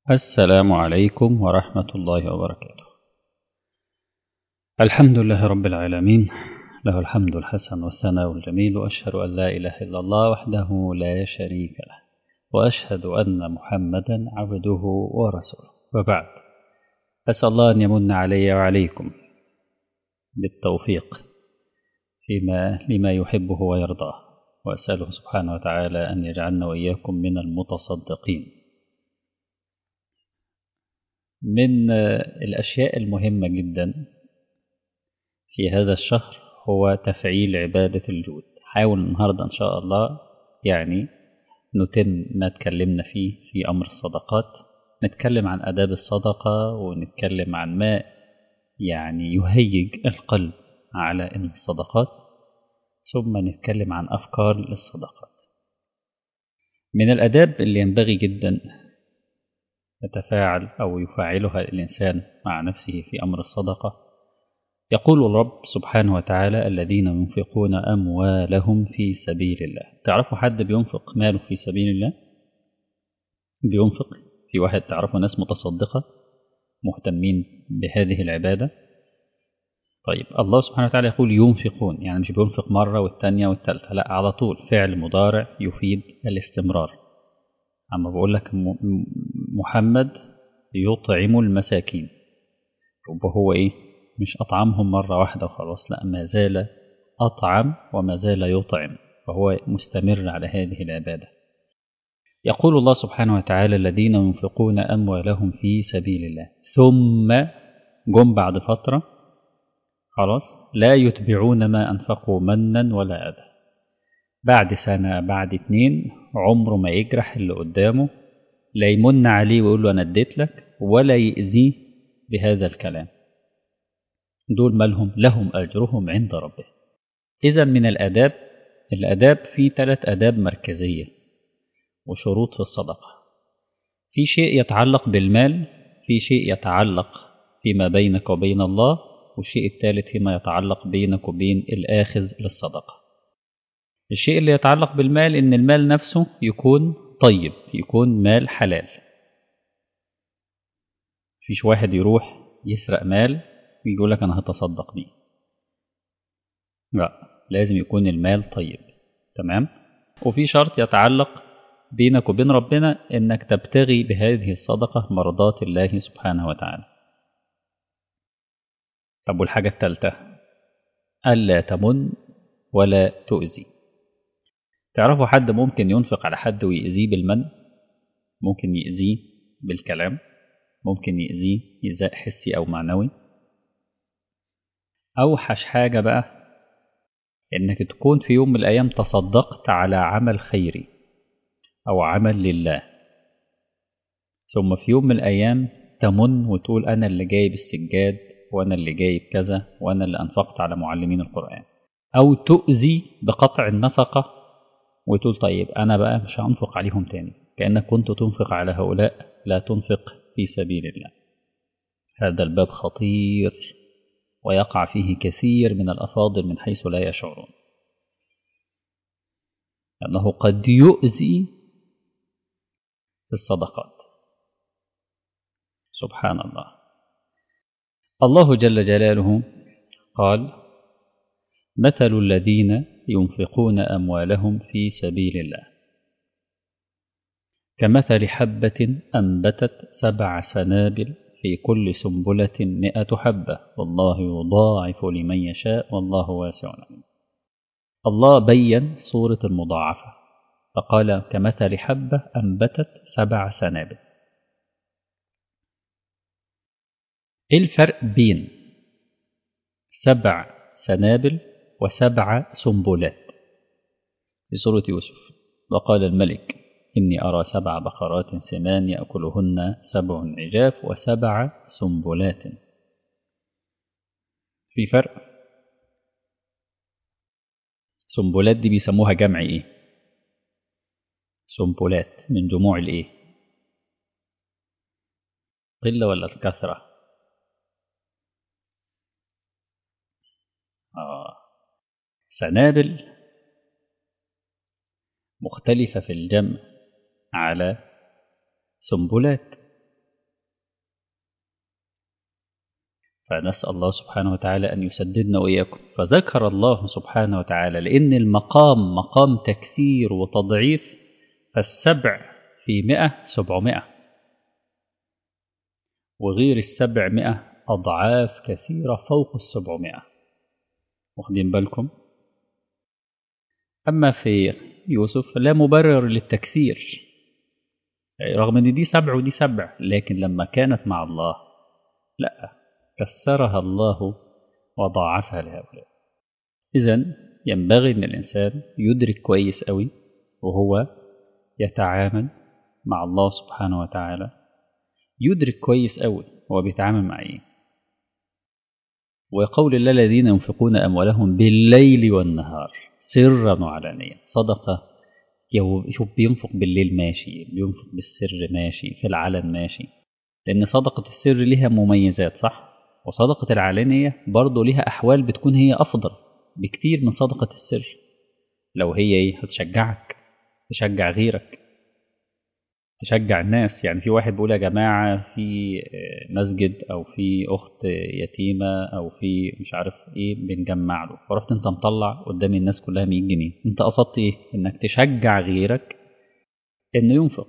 السلام عليكم ورحمة الله وبركاته الحمد لله رب العالمين له الحمد الحسن والثناء الجميل وأشهد أن لا إله إلا الله وحده لا شريك له وأشهد أن محمدا عبده ورسوله وبعد أسأل الله أن يمن علي وعليكم بالتوفيق فيما لما يحبه ويرضاه وأسأله سبحانه وتعالى أن يجعلنا وإياكم من المتصدقين من الأشياء المهمة جدا في هذا الشهر هو تفعيل عبادة الجود حاول النهاردة إن شاء الله يعني نتم ما تكلمنا فيه في أمر الصدقات نتكلم عن أداب الصدقة ونتكلم عن ما يعني يهيج القلب على الصدقات ثم نتكلم عن أفكار للصدقات من الأداب اللي ينبغي جدا يتفاعل أو يفاعلها الإنسان مع نفسه في أمر الصدقة يقول الرب سبحانه وتعالى الذين ينفقون أموالهم في سبيل الله تعرفوا حد بينفق ماله في سبيل الله بينفق في واحد تعرفوا ناس متصدقة مهتمين بهذه العبادة طيب الله سبحانه وتعالى يقول ينفقون يعني مش بينفق مرة والتانية والتالتة لا على طول فعل مضارع يفيد الاستمرار أما بقول لك محمد يطعم المساكين يبقى هو إيه مش أطعمهم مرة واحدة وخلاص لا ما زال أطعم وما زال يطعم فهو مستمر على هذه العبادة يقول الله سبحانه وتعالى الذين ينفقون أموالهم في سبيل الله ثم جم بعد فترة خلاص لا يتبعون ما أنفقوا منا ولا أذى بعد سنة بعد اتنين عمره ما يجرح اللي قدامه لا يمن عليه ويقول له أنا اديت لك ولا يأذيه بهذا الكلام دول مالهم لهم أجرهم عند ربهم إذا من الأداب الأداب في ثلاث أداب مركزية وشروط في الصدقة في شيء يتعلق بالمال في شيء يتعلق فيما بينك وبين الله والشيء الثالث فيما يتعلق بينك وبين الآخذ للصدقة الشيء اللي يتعلق بالمال إن المال نفسه يكون طيب يكون مال حلال فيش واحد يروح يسرق مال ويقول لك أنا هتصدق بيه لا لازم يكون المال طيب تمام وفي شرط يتعلق بينك وبين ربنا إنك تبتغي بهذه الصدقة مرضات الله سبحانه وتعالى طب والحاجة الثالثة ألا تمن ولا تؤذي تعرفوا حد ممكن ينفق على حد ويأذيه بالمن ممكن يأذيه بالكلام ممكن يأذيه إيذاء حسي أو معنوي أوحش حاجة بقى إنك تكون في يوم من الأيام تصدقت على عمل خيري أو عمل لله ثم في يوم من الأيام تمن وتقول أنا اللي جايب السجاد وأنا اللي جايب كذا وأنا اللي أنفقت على معلمين القرآن أو تؤذي بقطع النفقة وتقول طيب أنا بقى مش هأنفق عليهم تاني كأنك كنت تنفق على هؤلاء لا تنفق في سبيل الله هذا الباب خطير ويقع فيه كثير من الأفاضل من حيث لا يشعرون أنه قد يؤذي في الصدقات سبحان الله الله جل جلاله قال مثل الذين ينفقون أموالهم في سبيل الله كمثل حبة أنبتت سبع سنابل في كل سنبلة مئة حبة والله يضاعف لمن يشاء والله واسع عليم الله بين صورة المضاعفة فقال كمثل حبة أنبتت سبع سنابل إيه الفرق بين سبع سنابل وسبع سنبلات في سورة يوسف وقال الملك إني أرى سبع بقرات سمان يأكلهن سبع عجاف وسبع سنبلات في فرق سنبلات دي بيسموها جمع إيه سنبلات من جموع الإيه قلة ولا الكثرة آه. سنابل مختلفة في الجمع على سنبلات فنسأل الله سبحانه وتعالى أن يسددنا وإياكم فذكر الله سبحانه وتعالى لأن المقام مقام تكثير وتضعيف فالسبع في مئة سبعمائة وغير السبعمائة أضعاف كثيرة فوق السبعمائة واخدين بالكم أما في يوسف لا مبرر للتكثير رغم أن دي سبع ودي سبع لكن لما كانت مع الله لا كثرها الله وضاعفها لهؤلاء إذا ينبغي أن الإنسان يدرك كويس أوي وهو يتعامل مع الله سبحانه وتعالى يدرك كويس أوي هو بيتعامل مع إيه وقول الله الذين ينفقون أموالهم بالليل والنهار سرا وعلانية صدقة شوف بينفق بالليل ماشي بينفق بالسر ماشي في العلن ماشي لأن صدقة السر لها مميزات صح وصدقة العلانية برضه لها أحوال بتكون هي أفضل بكتير من صدقة السر لو هي إيه هتشجعك تشجع غيرك تشجع الناس يعني في واحد بيقول يا جماعة في مسجد أو في أخت يتيمة أو في مش عارف إيه بنجمع له فرحت أنت مطلع قدام الناس كلها 100 جنيه أنت قصدت إيه؟ إنك تشجع غيرك إنه ينفق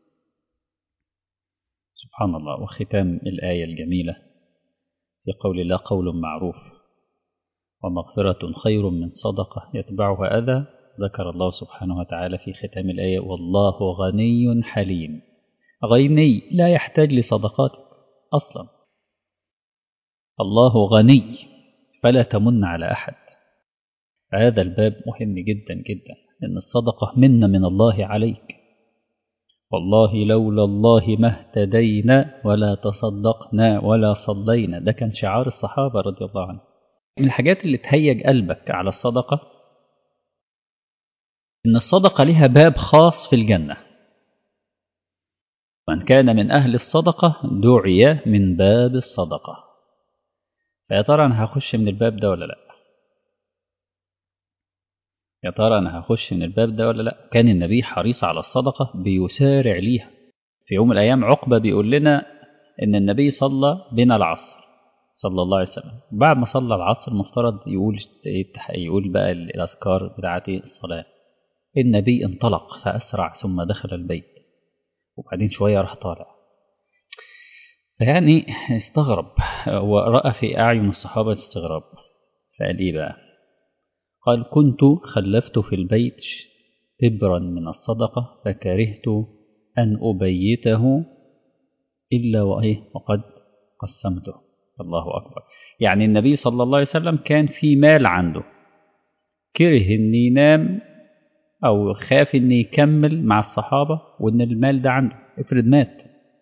سبحان الله وختام الآية الجميلة في قول الله قول معروف ومغفرة خير من صدقة يتبعها أذى ذكر الله سبحانه وتعالى في ختام الآية والله غني حليم غني لا يحتاج لصدقاتك أصلا الله غني فلا تمن على أحد هذا الباب مهم جدا جدا إن الصدقة منا من الله عليك والله لولا الله ما اهتدينا ولا تصدقنا ولا صلينا ده كان شعار الصحابة رضي الله عنهم من الحاجات اللي تهيج قلبك على الصدقة إن الصدقة لها باب خاص في الجنة من كان من أهل الصدقة دعي من باب الصدقة فيا ترى أنا هخش من الباب ده ولا لأ يا ترى أنا هخش من الباب ده ولا لأ كان النبي حريص على الصدقة بيسارع ليها في يوم من الأيام عقبة بيقول لنا إن النبي صلى بنا العصر صلى الله عليه وسلم بعد ما صلى العصر المفترض يقول يقول بقى الأذكار بتاعت الصلاة النبي انطلق فأسرع ثم دخل البيت وبعدين شوية راح طالع فيعني استغرب ورأى في أعين الصحابة استغراب فقال إيه بقى قال كنت خلفت في البيت تبرا من الصدقة فكرهت أن أبيته إلا وإيه وقد قسمته الله أكبر يعني النبي صلى الله عليه وسلم كان في مال عنده كره أن ينام أو خاف أن يكمل مع الصحابة وأن المال ده عنده افرض مات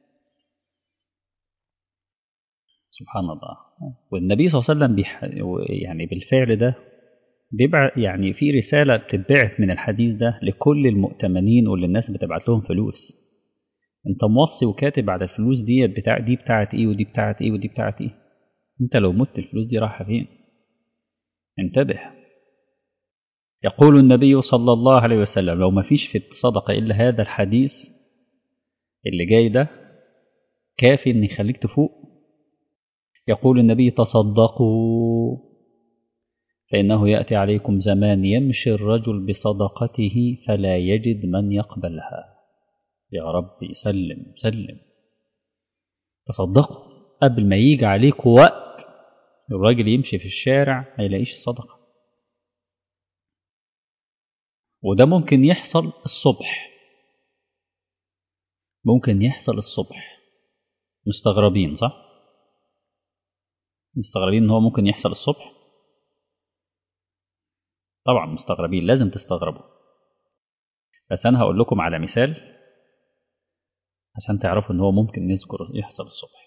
سبحان الله والنبي صلى الله عليه وسلم بيح... يعني بالفعل ده بيبع يعني في رسالة بتتبعت من الحديث ده لكل المؤتمنين واللي الناس بتبعت لهم فلوس انت موصي وكاتب على الفلوس دي بتاع دي بتاعت ايه ودي بتاعت ايه ودي بتاعت ايه انت لو مت الفلوس دي رايحة فين انتبه يقول النبي صلى الله عليه وسلم لو ما فيش في الصدقة إلا هذا الحديث اللي جاي ده كافي ان يخليك تفوق يقول النبي تصدقوا فإنه يأتي عليكم زمان يمشي الرجل بصدقته فلا يجد من يقبلها يا رب سلم سلم تصدقوا قبل ما يجي عليكم وقت الراجل يمشي في الشارع ما يلاقيش الصدقة وده ممكن يحصل الصبح ممكن يحصل الصبح مستغربين صح مستغربين ان هو ممكن يحصل الصبح طبعا مستغربين لازم تستغربوا بس انا هقول لكم على مثال عشان تعرفوا ان هو ممكن نذكر يحصل الصبح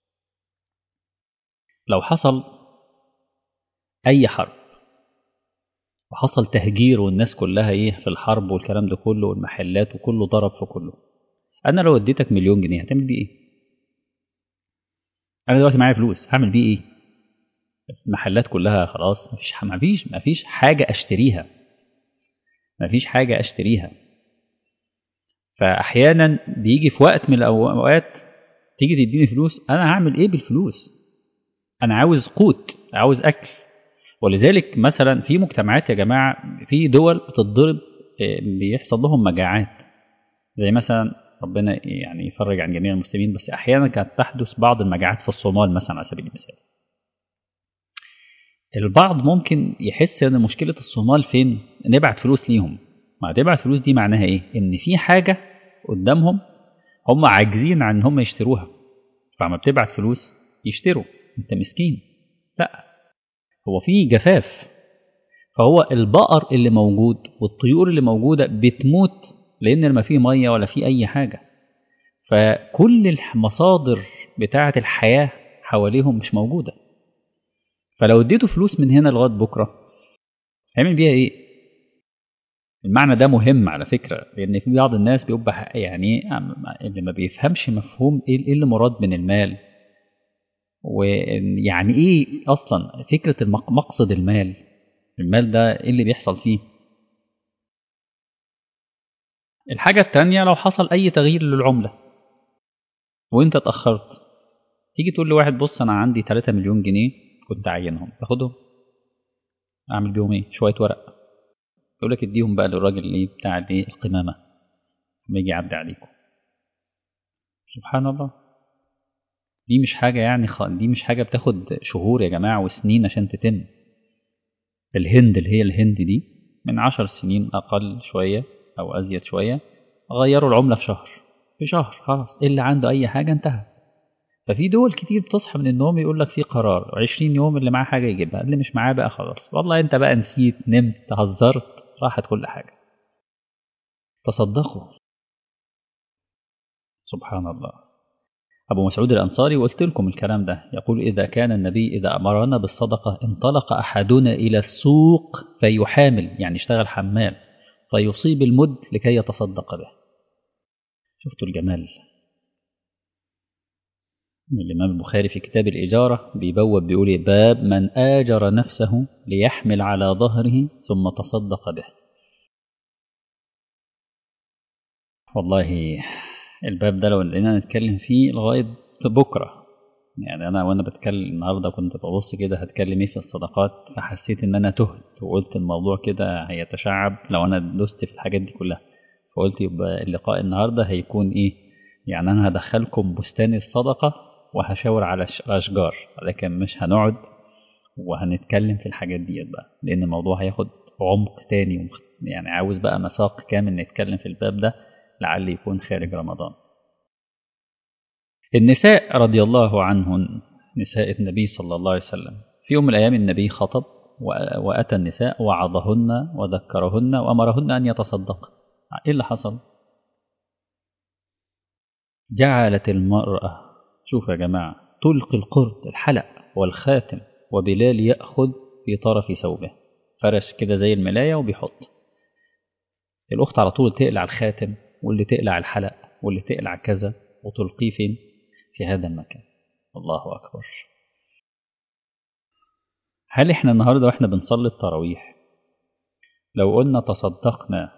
لو حصل اي حرب وحصل تهجير والناس كلها ايه في الحرب والكلام ده كله والمحلات وكله ضرب في كله انا لو اديتك مليون جنيه هتعمل بيه ايه انا دلوقتي معايا فلوس هعمل بيه ايه المحلات كلها خلاص مفيش مفيش مفيش حاجه اشتريها مفيش حاجه اشتريها فاحيانا بيجي في وقت من الاوقات تيجي تديني فلوس انا هعمل ايه بالفلوس أنا عاوز قوت عاوز أكل ولذلك مثلا في مجتمعات يا جماعة في دول بتتضرب بيحصل لهم مجاعات زي مثلا ربنا يعني يفرج عن جميع المسلمين بس أحيانا كانت تحدث بعض المجاعات في الصومال مثلا على سبيل المثال البعض ممكن يحس ان مشكله الصومال فين نبعت فلوس ليهم ما تبعت فلوس دي معناها ايه ان في حاجه قدامهم هم عاجزين عن ان هم يشتروها فما بتبعت فلوس يشتروا انت مسكين لا هو في جفاف فهو البقر اللي موجود والطيور اللي موجوده بتموت لان ما فيه ميه ولا في اي حاجه فكل المصادر بتاعه الحياه حواليهم مش موجوده فلو اديته فلوس من هنا لغايه بكره هيعمل بيها ايه المعنى ده مهم على فكره لان في بعض الناس بيبقى يعني اللي ما بيفهمش مفهوم ايه اللي مراد من المال ويعني ايه اصلا فكره مقصد المال المال ده ايه اللي بيحصل فيه الحاجه التانية لو حصل اي تغيير للعمله وانت اتاخرت تيجي تقول لواحد بص انا عندي 3 مليون جنيه كنت عينهم تاخدهم اعمل بيهم ايه شويه ورق يقول لك اديهم بقى للراجل اللي بتاع الايه القمامه لما يجي يعدي عليكم سبحان الله دي مش حاجه يعني خ... دي مش حاجه بتاخد شهور يا جماعه وسنين عشان تتم الهند اللي هي الهند دي من عشر سنين اقل شويه او ازيد شويه غيروا العمله في شهر في شهر خلاص اللي عنده اي حاجه انتهى ففي دول كتير بتصحى من النوم يقول لك في قرار 20 يوم اللي معاه حاجه يجيبها اللي مش معاه بقى خلاص والله انت بقى نسيت نمت هزرت راحت كل حاجه تصدقوا سبحان الله أبو مسعود الأنصاري وقلت لكم الكلام ده يقول إذا كان النبي إذا أمرنا بالصدقة انطلق أحدنا إلى السوق فيحامل يعني اشتغل حمال فيصيب المد لكي يتصدق به شفتوا الجمال الإمام البخاري في كتاب الإجارة بيبوب بيقول باب من آجر نفسه ليحمل على ظهره ثم تصدق به والله الباب ده لو لقينا نتكلم فيه لغاية بكرة يعني أنا وأنا بتكلم النهاردة كنت ببص كده هتكلم إيه في الصدقات فحسيت إن أنا تهت وقلت الموضوع كده هيتشعب لو أنا دوست في الحاجات دي كلها فقلت يبقى اللقاء النهاردة هيكون إيه يعني أنا هدخلكم بستان الصدقة وهشاور على الأشجار لكن مش هنقعد وهنتكلم في الحاجات ديت بقى لأن الموضوع هياخد عمق تاني يعني عاوز بقى مساق كامل نتكلم في الباب ده لعل يكون خارج رمضان النساء رضي الله عنهن نساء النبي صلى الله عليه وسلم في يوم من الأيام النبي خطب وأتى النساء وعظهن وذكرهن وأمرهن أن يتصدقن إيه اللي حصل جعلت المرأة شوف يا جماعة تلقي القرد الحلق والخاتم وبلال يأخذ في طرف ثوبه فرش كده زي الملاية وبيحط الأخت على طول تقلع الخاتم واللي تقلع الحلق واللي تقلع كذا وتلقيه فين في هذا المكان الله أكبر هل احنا النهاردة واحنا بنصلي التراويح لو قلنا تصدقنا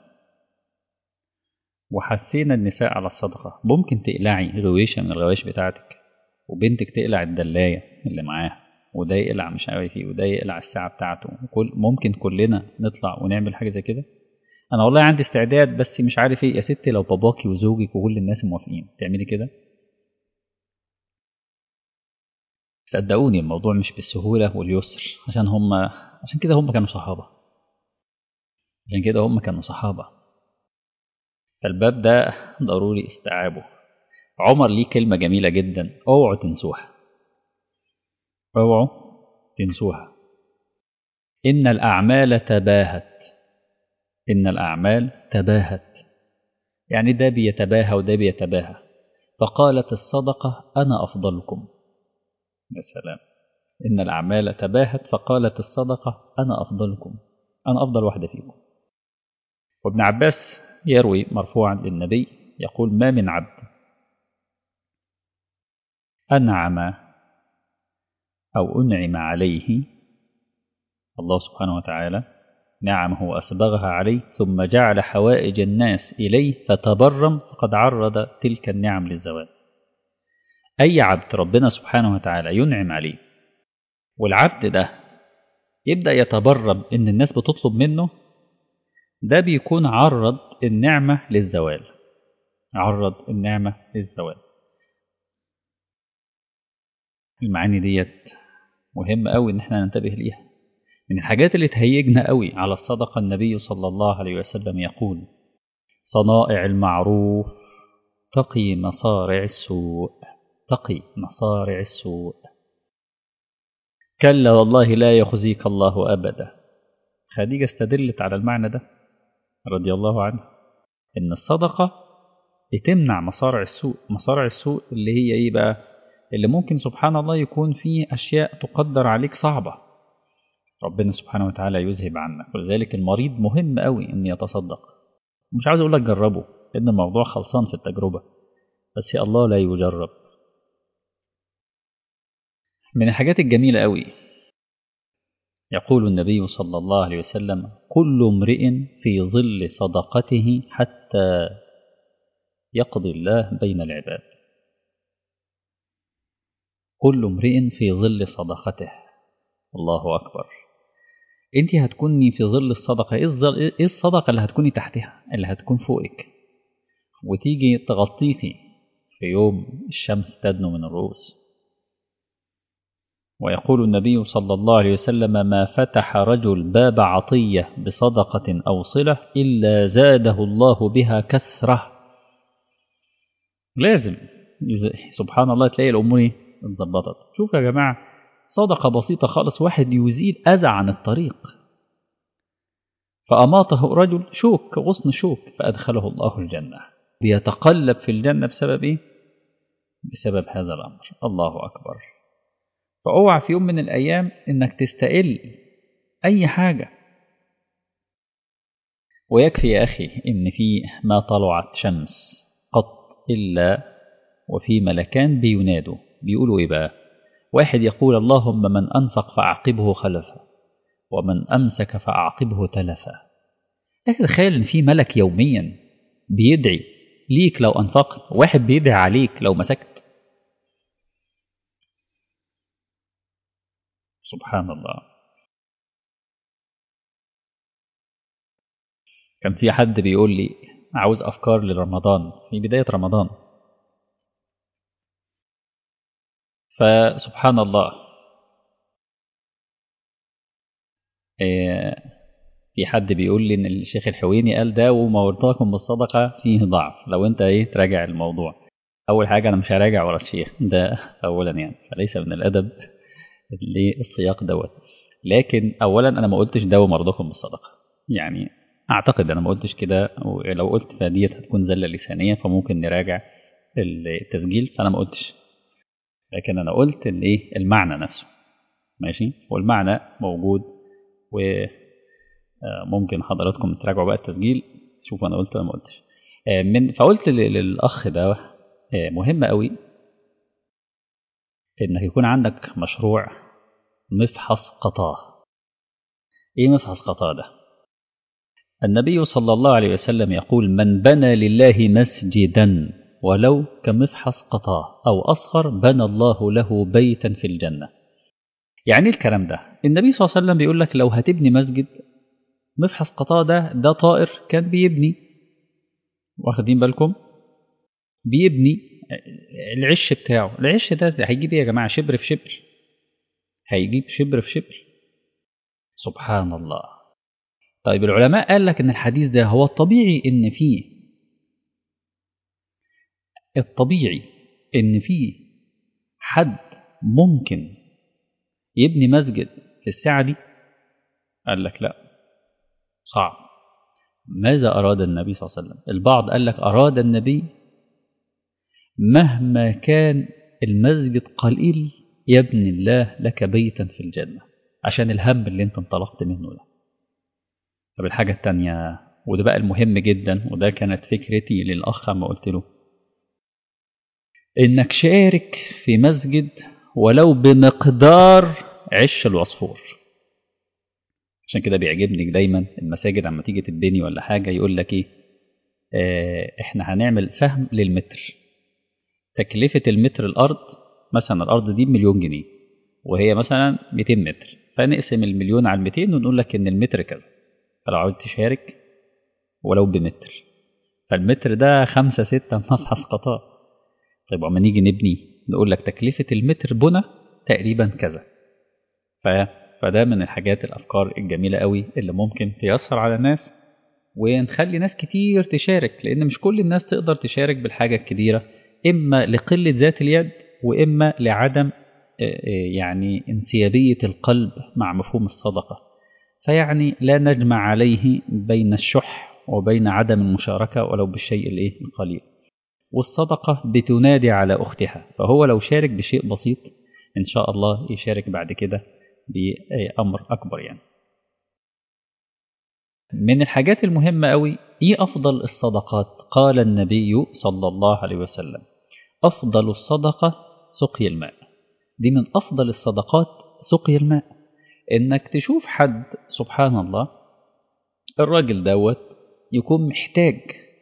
وحسينا النساء على الصدقة ممكن تقلعي غويشة من الغوايش بتاعتك وبنتك تقلع الدلاية اللي معاها وده يقلع مش عارف ايه وده يقلع الساعة بتاعته كل ممكن كلنا نطلع ونعمل حاجة زي كده انا والله عندي استعداد بس مش عارف ايه يا ستي لو باباكي وزوجك وكل الناس موافقين تعملي كده صدقوني الموضوع مش بالسهولة واليسر عشان هم عشان كده هم كانوا صحابة عشان كده هم كانوا صحابة فالباب ده ضروري استيعابه عمر ليه كلمة جميلة جدا اوعوا تنسوها اوعوا تنسوها إن الأعمال تباهت إن الأعمال تباهت يعني ده بيتباهى وده بيتباهى فقالت الصدقة أنا أفضلكم يا سلام إن الأعمال تباهت فقالت الصدقة أنا أفضلكم أنا أفضل واحدة فيكم وابن عباس يروي مرفوعا للنبي يقول ما من عبد أنعم أو أنعم عليه الله سبحانه وتعالى نعمه وأسبغها عليه ثم جعل حوائج الناس إليه فتبرم فقد عرض تلك النعم للزوال أي عبد ربنا سبحانه وتعالى ينعم عليه والعبد ده يبدأ يتبرم إن الناس بتطلب منه ده بيكون عرض النعمة للزوال عرض النعمة للزوال المعاني ديت مهمة قوي إن احنا ننتبه ليها من الحاجات اللي تهيجنا قوي على الصدقة النبي صلى الله عليه وسلم يقول صنائع المعروف تقي مصارع السوء تقي مصارع السوء كلا والله لا يخزيك الله أبدا خديجة استدلت على المعنى ده رضي الله عنه إن الصدقة بتمنع مصارع السوء مصارع السوء اللي هي إيه بقى اللي ممكن سبحان الله يكون فيه أشياء تقدر عليك صعبة ربنا سبحانه وتعالى يذهب عنك ولذلك المريض مهم قوي إن يتصدق مش عاوز أقول لك جربه لأن الموضوع خلصان في التجربة بس يا الله لا يجرب من الحاجات الجميلة قوي يقول النبي صلى الله عليه وسلم كل امرئ في ظل صدقته حتى يقضي الله بين العباد كل امرئ في ظل صدقته الله أكبر انت هتكوني في ظل الصدقة ايه الصدقة اللي هتكوني تحتها اللي هتكون فوقك وتيجي تغطيكي في يوم الشمس تدنو من الرؤوس ويقول النبي صلى الله عليه وسلم ما فتح رجل باب عطية بصدقة أو صلة إلا زاده الله بها كثرة لازم سبحان الله تلاقي الأمور اتظبطت شوف يا جماعة صدقة بسيطة خالص واحد يزيل أذى عن الطريق فأماطه رجل شوك غصن شوك فأدخله الله الجنة بيتقلب في الجنة بسبب إيه؟ بسبب هذا الأمر الله أكبر فأوعى في يوم من الأيام إنك تستقل أي حاجة ويكفي يا أخي إن في ما طلعت شمس قط إلا وفي ملكان بينادوا بيقولوا إيه بقى واحد يقول اللهم من أنفق فأعقبه خلفا ومن أمسك فأعقبه تلفا لكن تخيل إن في ملك يوميا بيدعي ليك لو أنفقت واحد بيدعي عليك لو مسكت سبحان الله كان في حد بيقول لي عاوز أفكار لرمضان في بداية رمضان فسبحان الله في حد بيقول لي ان الشيخ الحويني قال ده وما ورطاكم بالصدقه فيه ضعف لو انت ايه تراجع الموضوع اول حاجه انا مش هراجع ورا الشيخ ده اولا يعني فليس من الادب للسياق دوت لكن اولا انا ما قلتش ده ومرضاكم بالصدقه يعني اعتقد انا ما قلتش كده ولو قلت فديت هتكون زله لسانيه فممكن نراجع التسجيل فانا ما قلتش لكن انا قلت الايه المعنى نفسه ماشي والمعنى موجود وممكن حضراتكم تراجعوا بقى التسجيل شوفوا انا قلت ولا ما قلتش من فقلت للاخ ده مهم قوي انك يكون عندك مشروع مفحص قطاه ايه مفحص قطاه ده النبي صلى الله عليه وسلم يقول من بنى لله مسجدا ولو كمفحص قطاه أو أصغر بنى الله له بيتا في الجنة يعني الكلام ده النبي صلى الله عليه وسلم بيقول لك لو هتبني مسجد مفحص قطاه ده ده طائر كان بيبني واخدين بالكم بيبني العش بتاعه العش ده هيجيب ايه يا جماعة شبر في شبر هيجيب شبر في شبر سبحان الله طيب العلماء قال لك ان الحديث ده هو الطبيعي ان فيه الطبيعي ان فيه حد ممكن يبني مسجد في الساعة دي قال لك لا صعب ماذا أراد النبي صلى الله عليه وسلم البعض قال لك أراد النبي مهما كان المسجد قليل يبني الله لك بيتا في الجنة عشان الهم اللي انت انطلقت منه ده طب الحاجة التانية وده بقى المهم جدا وده كانت فكرتي للأخ ما قلت له إنك شارك في مسجد ولو بمقدار عش العصفور عشان كده بيعجبني دايما المساجد عما تيجي تتبني ولا حاجة يقول لك إيه آه إحنا هنعمل سهم للمتر تكلفة المتر الأرض مثلا الأرض دي بمليون جنيه وهي مثلا 200 متر فنقسم المليون على 200 ونقول لك ان المتر كذا فلو عاوز تشارك ولو بمتر فالمتر ده خمسة ستة مفحص قطاع طيب اما نيجي نبني نقول لك تكلفة المتر بنى تقريبا كذا ف... فده من الحاجات الأفكار الجميلة قوي اللي ممكن تيسر على الناس ونخلي ناس كتير تشارك لأن مش كل الناس تقدر تشارك بالحاجة الكبيرة إما لقلة ذات اليد وإما لعدم يعني انسيابية القلب مع مفهوم الصدقة فيعني لا نجمع عليه بين الشح وبين عدم المشاركة ولو بالشيء الايه القليل والصدقة بتنادي على أختها فهو لو شارك بشيء بسيط إن شاء الله يشارك بعد كده بأمر أكبر يعني من الحاجات المهمة أوي إيه أفضل الصدقات قال النبي صلى الله عليه وسلم أفضل الصدقة سقي الماء دي من أفضل الصدقات سقي الماء إنك تشوف حد سبحان الله الراجل دوت يكون محتاج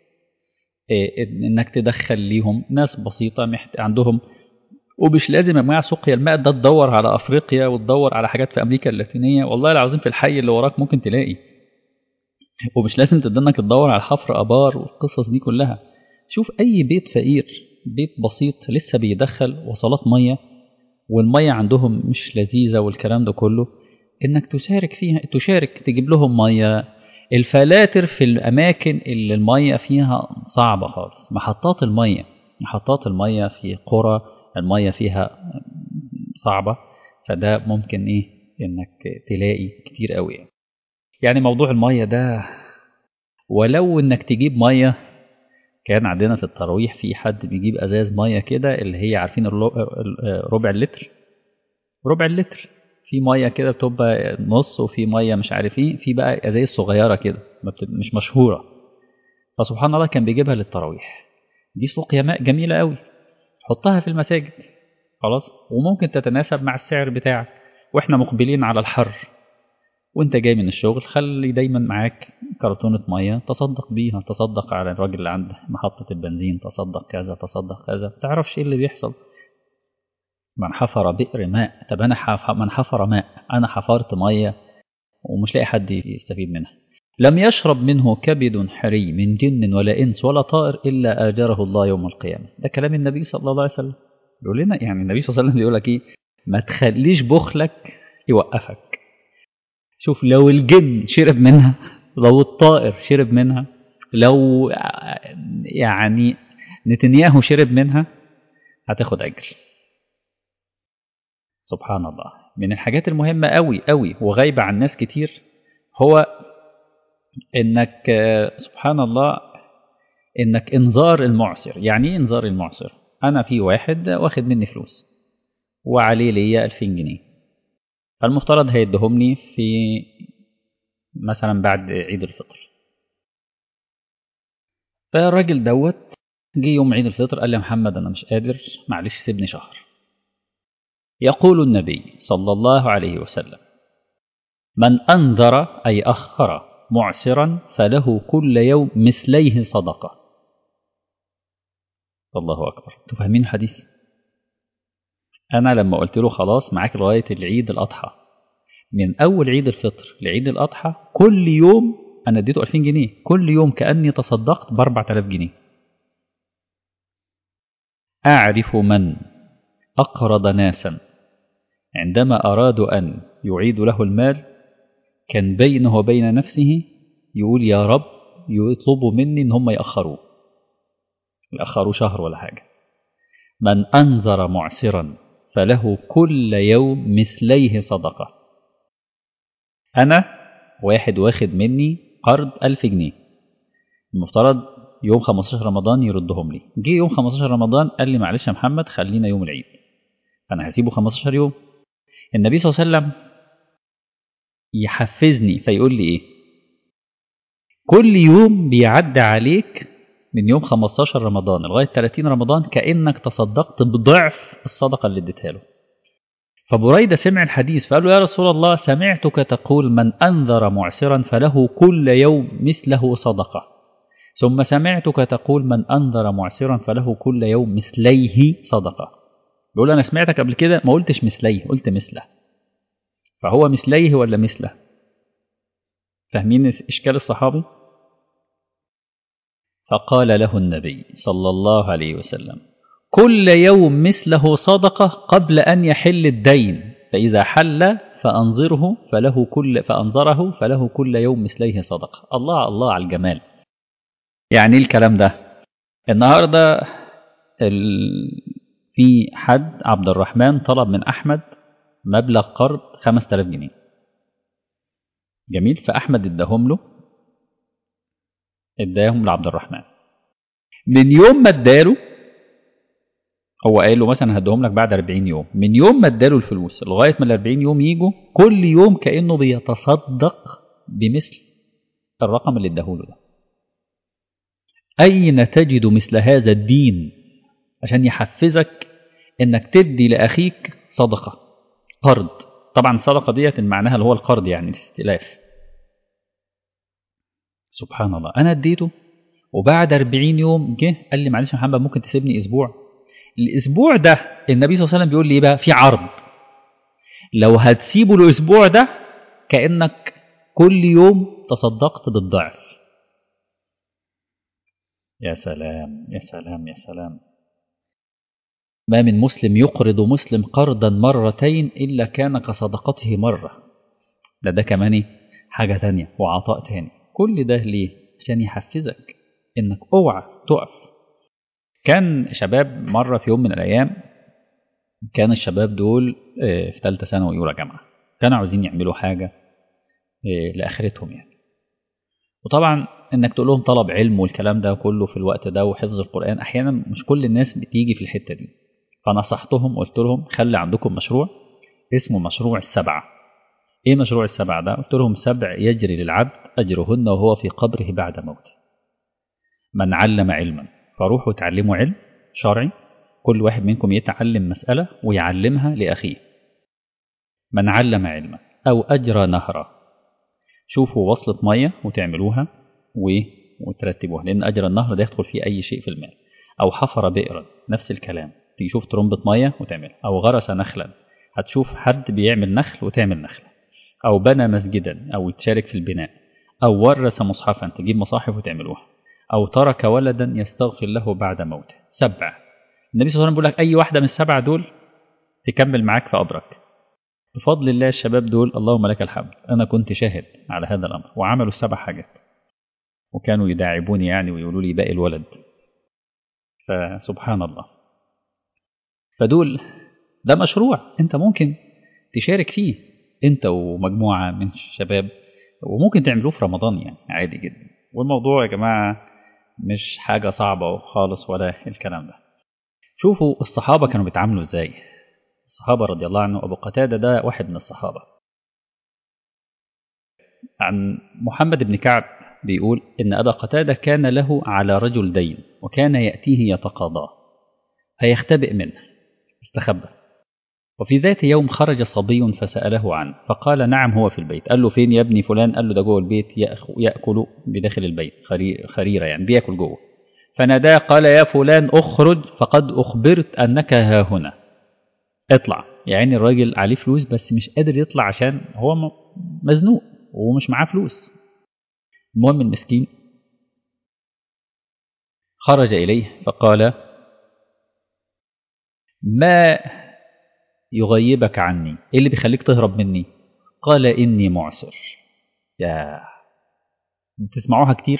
إنك تدخل ليهم ناس بسيطة محت... عندهم ومش لازم يا جماعه سقيا الماء ده تدور على افريقيا وتدور على حاجات في امريكا اللاتينيه والله العظيم في الحي اللي وراك ممكن تلاقي ومش لازم تدنك تدور على حفر ابار والقصص دي كلها شوف اي بيت فقير بيت بسيط لسه بيدخل وصلات ميه والميه عندهم مش لذيذه والكلام ده كله انك تشارك فيها تشارك تجيب لهم ميه الفلاتر في الاماكن اللي الميه فيها صعبه خالص محطات الميه محطات الميه في قرى المية فيها صعبة فده ممكن ايه انك تلاقي كتير قوي يعني. يعني موضوع المية ده ولو انك تجيب مية كان عندنا في التراويح في حد بيجيب ازاز مية كده اللي هي عارفين ربع اللتر ربع اللتر في مية كده بتبقى نص وفي مية مش عارف ايه في بقى ازاز صغيرة كده مش مشهورة فسبحان الله كان بيجيبها للتراويح دي سقيا ماء جميلة قوي حطها في المساجد خلاص وممكن تتناسب مع السعر بتاعك واحنا مقبلين على الحر وانت جاي من الشغل خلي دايما معاك كرتونة مية تصدق بيها تصدق على الراجل اللي عنده محطة البنزين تصدق كذا تصدق كذا تعرفش ايه اللي بيحصل من حفر بئر ماء طب انا حف... من حفر ماء انا حفرت مية ومش لاقي حد يستفيد منها لم يشرب منه كبد حري من جن ولا إنس ولا طائر إلا آجره الله يوم القيامة ده كلام النبي صلى الله عليه وسلم يقول لنا يعني النبي صلى الله عليه وسلم بيقول لك إيه ما تخليش بخلك يوقفك شوف لو الجن شرب منها لو الطائر شرب منها لو يعني نتنياهو شرب منها هتاخد أجر سبحان الله من الحاجات المهمة قوي قوي وغايبة عن ناس كتير هو انك سبحان الله انك انذار المعسر يعني ايه انذار المعسر انا في واحد واخد مني فلوس وعليه ليا 2000 جنيه فالمفترض هيدهم لي في مثلا بعد عيد الفطر فالراجل دوت جه يوم عيد الفطر قال لي يا محمد انا مش قادر معلش سيبني شهر يقول النبي صلى الله عليه وسلم من انذر اي اخر معسرا فله كل يوم مثليه صدقة الله أكبر انتوا فاهمين الحديث أنا لما قلت له خلاص معاك لغاية العيد الأضحى من أول عيد الفطر لعيد الأضحى كل يوم أنا اديته 2000 جنيه كل يوم كأني تصدقت ب 4000 جنيه أعرف من أقرض ناسا عندما أرادوا أن يعيدوا له المال كان بينه وبين نفسه يقول يا رب يطلبوا مني ان هم يأخروه يأخروا شهر ولا حاجة من أنذر معسرا فله كل يوم مثليه صدقة أنا واحد واخد مني قرض ألف جنيه المفترض يوم 15 رمضان يردهم لي جه يوم 15 رمضان قال لي معلش يا محمد خلينا يوم العيد أنا هسيبه 15 يوم النبي صلى الله عليه وسلم يحفزني فيقول لي ايه كل يوم بيعدي عليك من يوم 15 رمضان لغايه 30 رمضان كانك تصدقت بضعف الصدقه اللي اديتها له فبريده سمع الحديث فقال له يا رسول الله سمعتك تقول من انذر معسرا فله كل يوم مثله صدقه ثم سمعتك تقول من انذر معسرا فله كل يوم مثليه صدقه بيقول انا سمعتك قبل كده ما قلتش مثليه قلت مثله فهو مثليه ولا مثله فاهمين اشكال الصحابي فقال له النبي صلى الله عليه وسلم كل يوم مثله صدقه قبل ان يحل الدين فاذا حل فانظره فله كل فانظره فله كل يوم مثليه صدقه الله الله على الجمال يعني ايه الكلام ده النهارده ال... في حد عبد الرحمن طلب من احمد مبلغ قرض 5000 جنيه جميل فاحمد اداهم له اداهم لعبد الرحمن من يوم ما اداله هو قال له مثلا هديهم لك بعد 40 يوم من يوم ما اداله الفلوس لغايه ما ال 40 يوم يجوا كل يوم كانه بيتصدق بمثل الرقم اللي اداهوله ده اين تجد مثل هذا الدين عشان يحفزك انك تدي لاخيك صدقه قرض طبعا الصدقه ديت معناها اللي هو القرض يعني الاستلاف سبحان الله انا اديته وبعد 40 يوم جه قال لي معلش يا محمد ممكن تسيبني اسبوع الاسبوع ده النبي صلى الله عليه وسلم بيقول لي ايه بقى في عرض لو هتسيبه الاسبوع ده كانك كل يوم تصدقت بالضعف يا سلام يا سلام يا سلام ما من مسلم يقرض مسلم قرضا مرتين إلا كان كصدقته مرة ده ده كمان حاجة تانية وعطاء تاني كل ده ليه عشان يحفزك انك اوعى تقف كان شباب مرة في يوم من الأيام كان الشباب دول في ثالثة ثانوي أولى جامعة كانوا عاوزين يعملوا حاجة لآخرتهم يعني وطبعا انك تقول لهم طلب علم والكلام ده كله في الوقت ده وحفظ القرآن أحيانا مش كل الناس بتيجي في الحتة دي فنصحتهم قلت لهم خلي عندكم مشروع اسمه مشروع السبعة ايه مشروع السبعة ده قلت لهم سبع يجري للعبد أجرهن وهو في قبره بعد موته من علم علما فروحوا تعلموا علم شرعي كل واحد منكم يتعلم مسألة ويعلمها لأخيه من علم علما أو أجرى نهرا شوفوا وصلة مية وتعملوها و... وترتبوها لأن أجر النهر ده يدخل فيه أي شيء في المال أو حفر بئرا نفس الكلام تيجي تشوف ترمبة مية وتعملها أو غرس نخلا هتشوف حد بيعمل نخل وتعمل نخلة أو بنى مسجدا أو تشارك في البناء أو ورث مصحفا تجيب مصاحف وتعملوها أو ترك ولدا يستغفر له بعد موته سبع النبي صلى الله عليه وسلم بيقول لك أي واحدة من السبعة دول تكمل معاك في قبرك بفضل الله الشباب دول اللهم لك الحمد أنا كنت شاهد على هذا الأمر وعملوا السبع حاجات وكانوا يداعبوني يعني ويقولوا لي باقي الولد فسبحان الله فدول ده مشروع انت ممكن تشارك فيه انت ومجموعة من الشباب وممكن تعملوه في رمضان يعني عادي جدا والموضوع يا جماعة مش حاجة صعبة خالص ولا الكلام ده شوفوا الصحابة كانوا بيتعاملوا ازاي الصحابة رضي الله عنه أبو قتادة ده واحد من الصحابة عن محمد بن كعب بيقول إن أبا قتادة كان له على رجل دين وكان يأتيه يتقاضاه فيختبئ منه استخبى وفي ذات يوم خرج صبي فسأله عنه فقال نعم هو في البيت قال له فين يا ابني فلان قال له ده جوه البيت يأكل بداخل البيت خريرة يعني بيأكل جوه فناداه قال يا فلان اخرج فقد أخبرت أنك ها هنا اطلع يعني الراجل عليه فلوس بس مش قادر يطلع عشان هو مزنوق ومش معاه فلوس المهم المسكين خرج إليه فقال ما يغيبك عني ايه اللي بيخليك تهرب مني قال إني معسر يا بتسمعوها كتير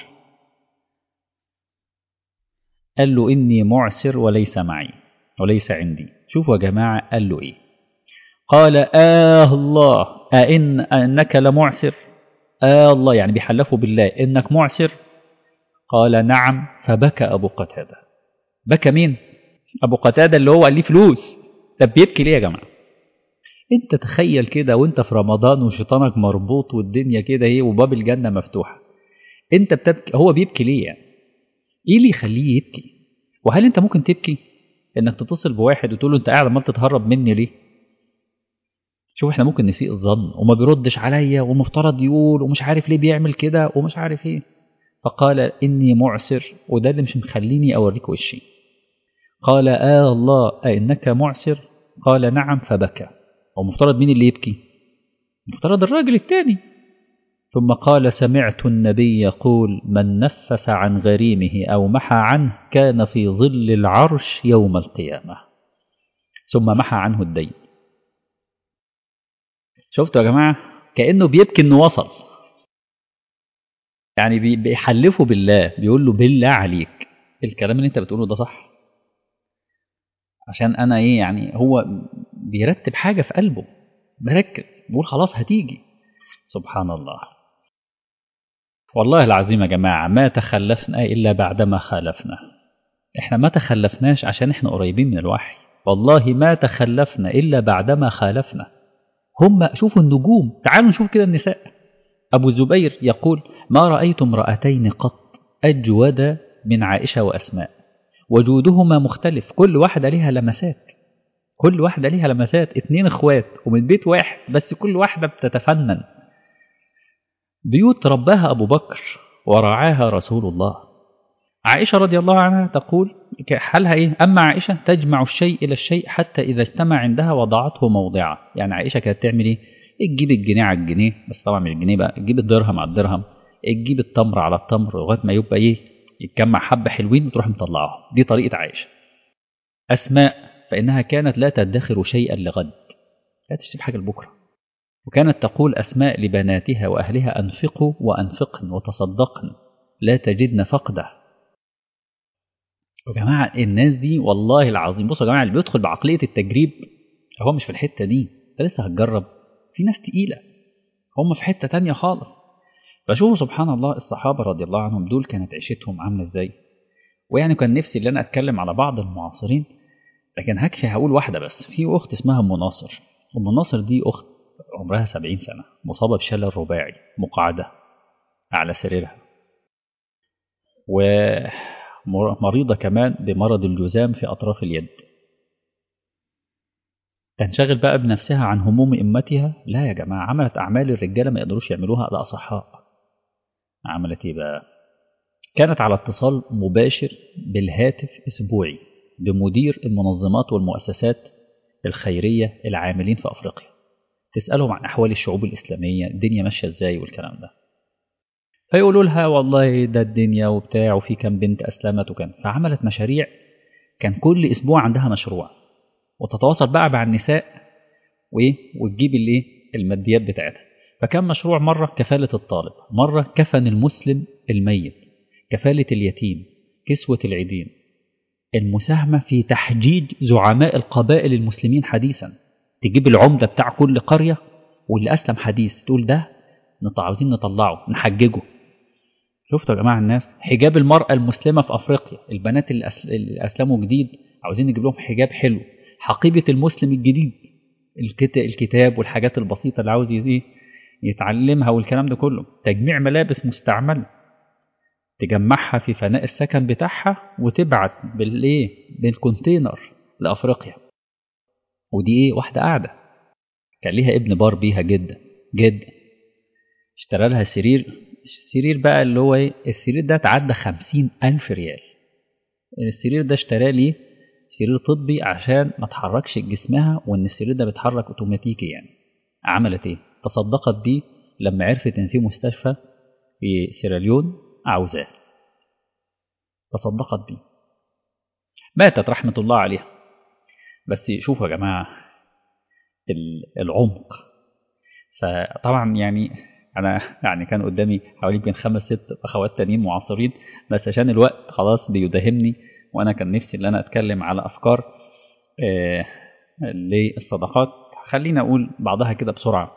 قال له إني معسر وليس معي وليس عندي شوفوا يا جماعة قال له إيه قال آه الله أئن أنك لمعسر آه الله يعني بيحلفوا بالله إنك معسر قال نعم فبكى أبو قتادة بكى مين أبو قتادة اللي هو قال ليه فلوس طب بيبكي ليه يا جماعة انت تخيل كده وانت في رمضان وشيطانك مربوط والدنيا كده ايه وباب الجنة مفتوحة انت بتبكي هو بيبكي ليه يعني ايه اللي يخليه يبكي وهل انت ممكن تبكي انك تتصل بواحد وتقول له انت قاعد عمال تتهرب مني ليه شوف احنا ممكن نسيء الظن وما بيردش عليا ومفترض يقول ومش عارف ليه بيعمل كده ومش عارف ايه فقال اني معسر وده اللي مش مخليني اوريك وشي قال آه الله أئنك معسر قال نعم فبكى ومفترض مين اللي يبكي مفترض الراجل الثاني ثم قال سمعت النبي يقول من نفس عن غريمه أو محى عنه كان في ظل العرش يوم القيامة ثم محى عنه الدين شفتوا يا جماعة كأنه بيبكي أنه وصل يعني بيحلفه بالله بيقول له بالله عليك الكلام اللي انت بتقوله ده صح عشان انا ايه يعني هو بيرتب حاجة في قلبه مركز بيقول خلاص هتيجي سبحان الله والله العظيم يا جماعة ما تخلفنا إلا بعدما خالفنا إحنا ما تخلفناش عشان إحنا قريبين من الوحي والله ما تخلفنا إلا بعدما خالفنا هم شوفوا النجوم تعالوا نشوف كده النساء أبو الزبير يقول ما رأيت امرأتين قط أجود من عائشة وأسماء وجودهما مختلف كل واحدة لها لمسات كل واحدة ليها لمسات اتنين اخوات ومن بيت واحد بس كل واحدة بتتفنن بيوت رباها أبو بكر ورعاها رسول الله عائشة رضي الله عنها تقول حالها إيه أما عائشة تجمع الشيء إلى الشيء حتى إذا اجتمع عندها وضعته موضعه يعني عائشة كانت تعمل إيه تجيب الجنيه على الجنيه بس طبعا مش الجنيه بقى تجيب الدرهم على الدرهم تجيب التمر على التمر لغايه ما يبقى ايه يتجمع حبه حلوين وتروح مطلعاهم دي طريقه عائشه اسماء فانها كانت لا تدخر شيئا لغد لا تشتري حاجه لبكره وكانت تقول اسماء لبناتها واهلها انفقوا وانفقن وتصدقن لا تجدن فقده يا جماعه الناس دي والله العظيم بصوا يا جماعه اللي بيدخل بعقليه التجريب هو مش في الحته دي انت لسه هتجرب في ناس تقيلة هم في حتة تانية خالص فشوفوا سبحان الله الصحابة رضي الله عنهم دول كانت عيشتهم عاملة ازاي ويعني كان نفسي ان انا اتكلم على بعض المعاصرين لكن هكفي هقول واحدة بس في اخت اسمها ام ناصر ام ناصر دي اخت عمرها سبعين سنة مصابة بشلل رباعي مقعدة على سريرها ومريضة كمان بمرض الجذام في أطراف اليد تنشغل بقى بنفسها عن هموم امتها لا يا جماعه عملت اعمال الرجاله ما يقدروش يعملوها الاصحاء عملت ايه بقى كانت على اتصال مباشر بالهاتف اسبوعي بمدير المنظمات والمؤسسات الخيريه العاملين في افريقيا تسالهم عن احوال الشعوب الاسلاميه الدنيا ماشيه ازاي والكلام ده فيقولوا لها والله ده الدنيا وبتاع وفي كام بنت اسلمت وكان فعملت مشاريع كان كل اسبوع عندها مشروع وتتواصل بقى مع النساء وايه وتجيب الايه الماديات بتاعتها فكان مشروع مره كفاله الطالب مره كفن المسلم الميت كفاله اليتيم كسوه العيدين المساهمه في تحجيج زعماء القبائل المسلمين حديثا تجيب العمده بتاع كل قريه واللي اسلم حديث تقول ده عاوزين نطلعه نحججه شفتوا يا جماعه الناس حجاب المراه المسلمه في افريقيا البنات اللي, أسل... اللي اسلموا جديد عاوزين نجيب لهم حجاب حلو حقيبة المسلم الجديد الكتاب والحاجات البسيطة اللي عاوز يتعلمها والكلام ده كله تجميع ملابس مستعملة تجمعها في فناء السكن بتاعها وتبعت بالايه بالكونتينر لافريقيا ودي ايه واحده قاعده كان ليها ابن بار بيها جدا جدا اشترى لها سرير السرير بقى اللي هو ايه السرير ده تعدى خمسين ألف ريال السرير ده اشتراه ليه سرير طبي عشان ما تحركش جسمها وان السرير ده بيتحرك اوتوماتيكي يعني عملت ايه تصدقت بيه لما عرفت ان في مستشفى في سيراليون عاوزاه تصدقت بيه ماتت رحمة الله عليها بس شوفوا يا جماعة العمق فطبعا يعني انا يعني كان قدامي حوالي يمكن خمس ست اخوات تانيين معاصرين بس عشان الوقت خلاص بيداهمني وانا كان نفسي ان انا اتكلم على افكار آه للصدقات خلينا اقول بعضها كده بسرعه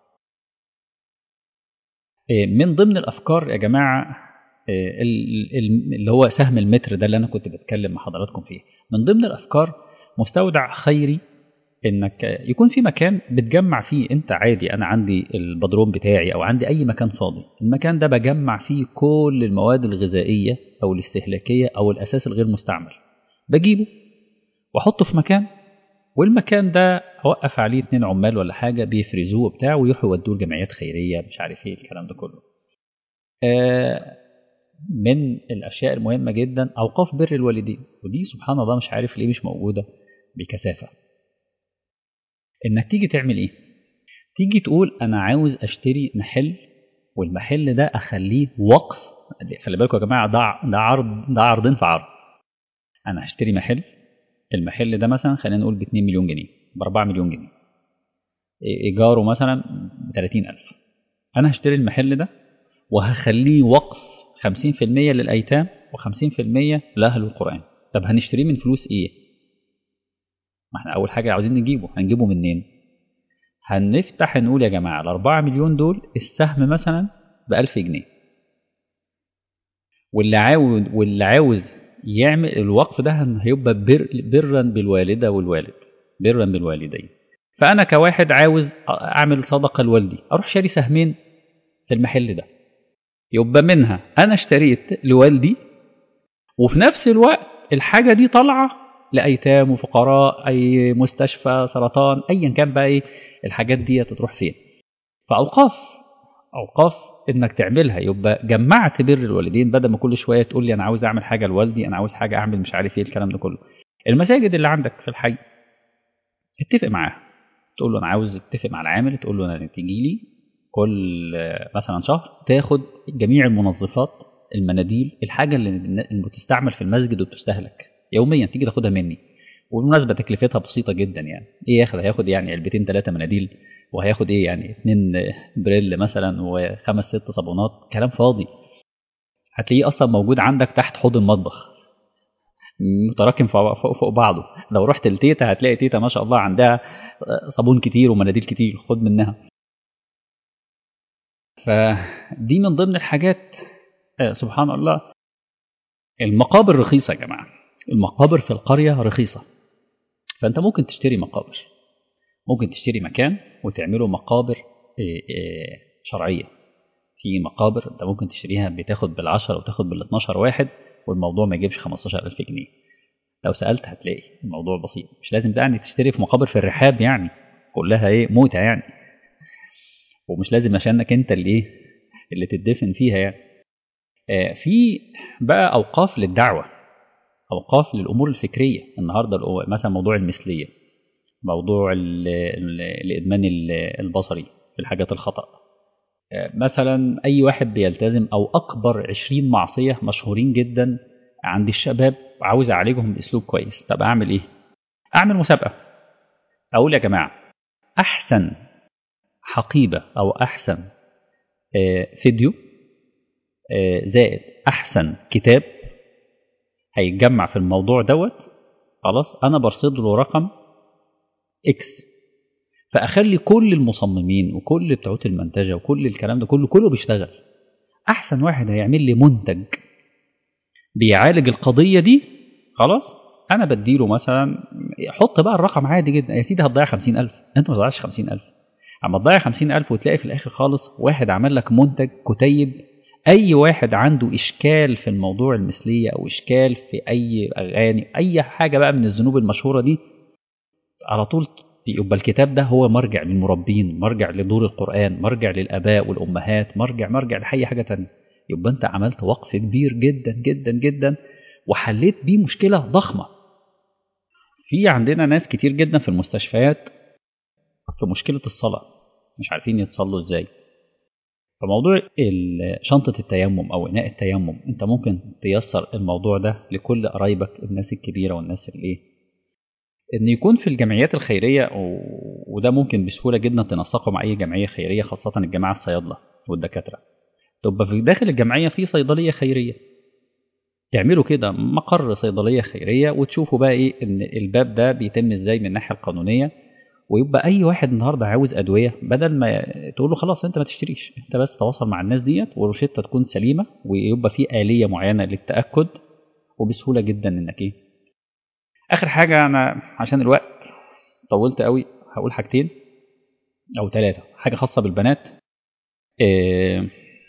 آه من ضمن الافكار يا جماعه آه اللي هو سهم المتر ده اللي انا كنت بتكلم مع حضراتكم فيه من ضمن الافكار مستودع خيري انك يكون في مكان بتجمع فيه انت عادي انا عندي البدروم بتاعي او عندي اي مكان فاضي المكان ده بجمع فيه كل المواد الغذائيه او الاستهلاكيه او الاساس الغير مستعمل بجيبه واحطه في مكان والمكان ده اوقف عليه اتنين عمال ولا حاجه بيفرزوه وبتاع ويروحوا يودوه لجمعيات خيريه مش عارف ايه الكلام ده كله آه من الاشياء المهمه جدا اوقاف بر الوالدين ودي سبحان الله مش عارف ليه مش موجوده بكثافه انك تيجي تعمل ايه تيجي تقول انا عاوز اشتري محل والمحل ده اخليه وقف خلي بالكم يا جماعه ده ده عرض ده عرضين في عرض انا هشتري محل المحل ده مثلا خلينا نقول ب 2 مليون جنيه ب 4 مليون جنيه ايجاره مثلا ب 30000 انا هشتري المحل ده وهخليه وقف 50% للايتام و50% لاهل القران طب هنشتريه من فلوس ايه ما احنا اول حاجه عاوزين نجيبه هنجيبه منين هنفتح نقول يا جماعه ال 4 مليون دول السهم مثلا ب 1000 جنيه واللي عاوز واللي عاوز يعمل الوقف ده هيبقى بر برا بالوالده والوالد برا بالوالدين فانا كواحد عاوز اعمل صدقه لوالدي اروح شاري سهمين في المحل ده يبقى منها انا اشتريت لوالدي وفي نفس الوقت الحاجه دي طالعه لايتام وفقراء اي مستشفى سرطان ايا كان بقى ايه الحاجات دي تروح فين فاوقاف اوقاف انك تعملها يبقى جمعت بر الوالدين بدل ما كل شويه تقول لي انا عاوز اعمل حاجه لوالدي انا عاوز حاجه اعمل مش عارف ايه الكلام ده كله المساجد اللي عندك في الحي اتفق معاه تقول له انا عاوز اتفق مع العامل تقول له انا تيجي لي كل مثلا شهر تاخد جميع المنظفات المناديل الحاجه اللي بتستعمل في المسجد وبتستهلك يوميا تيجي تاخدها مني وبالمناسبه تكلفتها بسيطه جدا يعني ايه ياخد هياخد يعني علبتين ثلاثه مناديل وهياخد ايه يعني اتنين بريل مثلا وخمس ست صابونات كلام فاضي هتلاقيه اصلا موجود عندك تحت حوض المطبخ متراكم فوق, فوق, فوق بعضه لو رحت لتيتا هتلاقي تيتا ما شاء الله عندها صابون كتير ومناديل كتير خد منها فدي من ضمن الحاجات سبحان الله المقابر رخيصة يا جماعة المقابر في القرية رخيصة فأنت ممكن تشتري مقابر ممكن تشتري مكان وتعمله مقابر شرعية في مقابر أنت ممكن تشتريها بتاخد بالعشرة وتاخد بال12 واحد والموضوع ما يجيبش 15000 جنيه لو سألت هتلاقي الموضوع بسيط مش لازم يعني تشتري في مقابر في الرحاب يعني كلها ايه موتة يعني ومش لازم عشانك انت اللي ايه اللي تدفن فيها يعني آه في بقى اوقاف للدعوه اوقاف للامور الفكريه النهارده مثلا موضوع المثليه موضوع ال ال الادمان البصري في الحاجات الخطا آه مثلا اي واحد بيلتزم او اكبر 20 معصيه مشهورين جدا عند الشباب عاوز اعالجهم باسلوب كويس طب اعمل ايه اعمل مسابقه اقول يا جماعه احسن حقيبة أو أحسن فيديو زائد أحسن كتاب هيتجمع في الموضوع دوت خلاص أنا برصد له رقم إكس فأخلي كل المصممين وكل بتوع المنتجة وكل الكلام ده كله كله بيشتغل أحسن واحد هيعمل لي منتج بيعالج القضية دي خلاص أنا بديله مثلا حط بقى الرقم عادي جدا يا سيدي هتضيع 50000 أنت ما تضيعش 50000 اما تضيع خمسين ألف وتلاقي في الآخر خالص واحد عمل لك منتج كتيب أي واحد عنده إشكال في الموضوع المثلية أو إشكال في أي أغاني أي حاجة بقى من الذنوب المشهورة دي على طول يبقى الكتاب ده هو مرجع للمربين مرجع لدور القرآن مرجع للآباء والأمهات مرجع مرجع لأي حاجة تانية يبقى أنت عملت وقف كبير جدا جدا جدا وحليت بيه مشكلة ضخمة في عندنا ناس كتير جدا في المستشفيات في مشكلة الصلاة مش عارفين يتصلوا ازاي فموضوع شنطة التيمم أو إناء التيمم أنت ممكن تيسر الموضوع ده لكل قرايبك الناس الكبيرة والناس الإيه إن يكون في الجمعيات الخيرية وده ممكن بسهولة جدا تنسقه مع أي جمعية خيرية خاصة الجماعة الصيادلة والدكاترة تبقى في داخل الجمعية في صيدلية خيرية تعملوا كده مقر صيدلية خيرية وتشوفوا بقى إيه إن الباب ده بيتم إزاي من الناحية القانونية ويبقى اي واحد النهارده عاوز ادويه بدل ما تقول له خلاص انت ما تشتريش انت بس تواصل مع الناس ديت والروشته تكون سليمه ويبقى في اليه معينه للتاكد وبسهوله جدا انك ايه اخر حاجه انا عشان الوقت طولت قوي هقول حاجتين او ثلاثه حاجه خاصه بالبنات إيه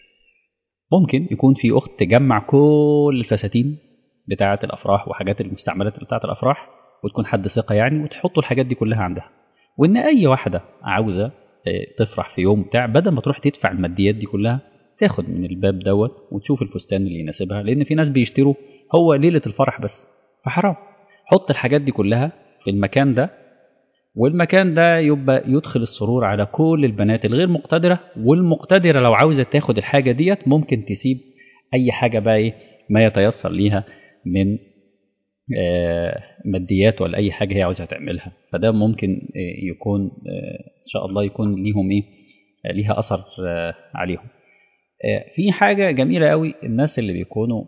ممكن يكون في اخت تجمع كل الفساتين بتاعه الافراح وحاجات المستعملات بتاعه الافراح وتكون حد ثقه يعني وتحطوا الحاجات دي كلها عندها وان اي واحده عاوزه تفرح في يوم بتاع بدل ما تروح تدفع الماديات دي كلها تاخد من الباب دوت وتشوف الفستان اللي يناسبها لان في ناس بيشتروا هو ليله الفرح بس فحرام حط الحاجات دي كلها في المكان ده والمكان ده يبقى يدخل السرور على كل البنات الغير مقتدره والمقتدره لو عاوزه تاخد الحاجه ديت ممكن تسيب اي حاجه بقى ايه ما يتيسر ليها من آه، ماديات ولا اي حاجه هي عاوزه تعملها فده ممكن آه، يكون آه، ان شاء الله يكون ليهم ايه آه، ليها اثر آه، عليهم آه، في حاجه جميله قوي الناس اللي بيكونوا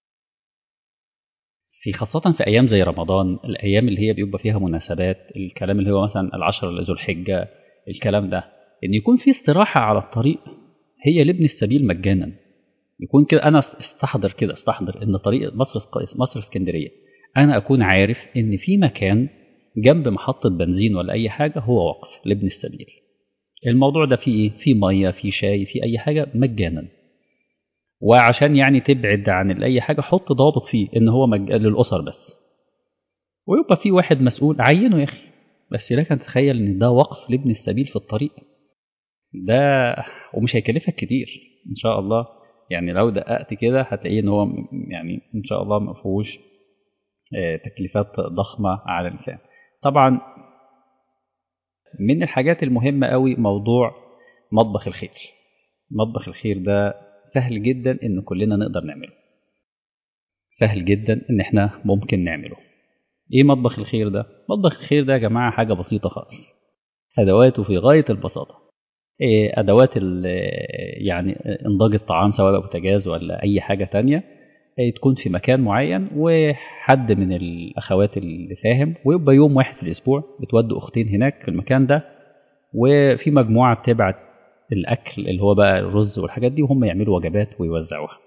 في خاصة في أيام زي رمضان الأيام اللي هي بيبقى فيها مناسبات الكلام اللي هو مثلا العشر ذو الحجة الكلام ده إن يكون في استراحة على الطريق هي لابن السبيل مجانا يكون كده أنا استحضر كده استحضر إن طريق مصر مصر اسكندرية أنا أكون عارف إن في مكان جنب محطة بنزين ولا أي حاجة هو وقف لابن السبيل الموضوع ده فيه إيه؟ فيه مية فيه شاي فيه أي حاجة مجانا وعشان يعني تبعد عن اي حاجه حط ضابط فيه ان هو مج... للاسر بس ويبقى في واحد مسؤول عينه يا اخي بس لك ان تتخيل ان ده وقف لابن السبيل في الطريق ده ومش هيكلفك كتير ان شاء الله يعني لو دققت كده هتلاقيه ان هو م- يعني ان شاء الله ما فيهوش آه، تكليفات ضخمه على الانسان طبعا من الحاجات المهمه قوي موضوع مطبخ الخير مطبخ الخير ده سهل جدا ان كلنا نقدر نعمله سهل جدا ان احنا ممكن نعمله ايه مطبخ الخير ده مطبخ الخير ده يا جماعه حاجه بسيطه خالص ادواته في غايه البساطه إيه ادوات ال- يعني انضاج الطعام سواء بقى بوتاجاز ولا اي حاجه تانية إيه تكون في مكان معين وحد من الاخوات اللي فاهم ويبقى يوم واحد في الاسبوع بتودوا اختين هناك في المكان ده وفي مجموعه بتبعت الاكل اللي هو بقى الرز والحاجات دي وهم يعملوا وجبات ويوزعوها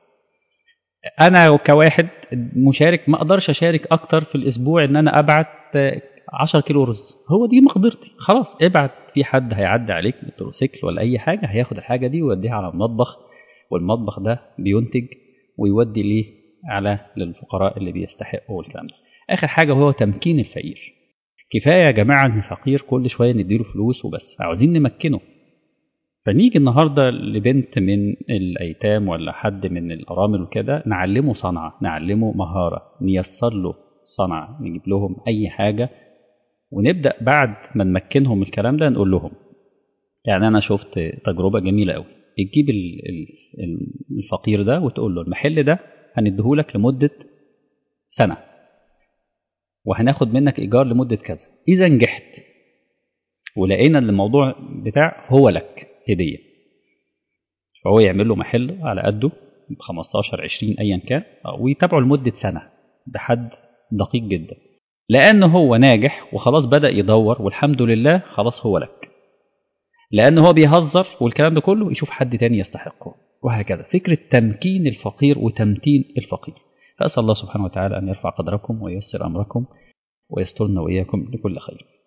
انا كواحد مشارك ما اقدرش اشارك اكتر في الاسبوع ان انا ابعت آه، 10 كيلو رز هو دي مقدرتي خلاص ابعت في حد هيعدي عليك بالتروسيكل ولا اي حاجه هياخد الحاجه دي ويوديها على المطبخ والمطبخ ده بينتج ويودي ليه على للفقراء اللي بيستحقوا الكلام ده اخر حاجه وهو تمكين الفقير كفايه يا جماعه ان الفقير كل شويه نديله فلوس وبس عاوزين نمكنه فنيجي النهارده لبنت من الايتام ولا حد من الارامل وكده نعلمه صنعه نعلمه مهاره نيسر له صنعه نجيب لهم اي حاجه ونبدا بعد ما نمكنهم الكلام ده نقول لهم يعني انا شفت تجربه جميله قوي بتجيب ال- ال- ال- الفقير ده وتقول له المحل ده هنديهولك لمده سنه وهناخد منك ايجار لمده كذا اذا نجحت ولقينا ان الموضوع بتاع هو لك هديه فهو يعمل له محل على قده ب 15 20 ايا كان ويتابعه لمده سنه بحد دقيق جدا لان هو ناجح وخلاص بدا يدور والحمد لله خلاص هو لك لان هو بيهزر والكلام ده كله يشوف حد تاني يستحقه وهكذا فكره تمكين الفقير وتمتين الفقير فاسال الله سبحانه وتعالى ان يرفع قدركم وييسر امركم ويسترنا واياكم لكل خير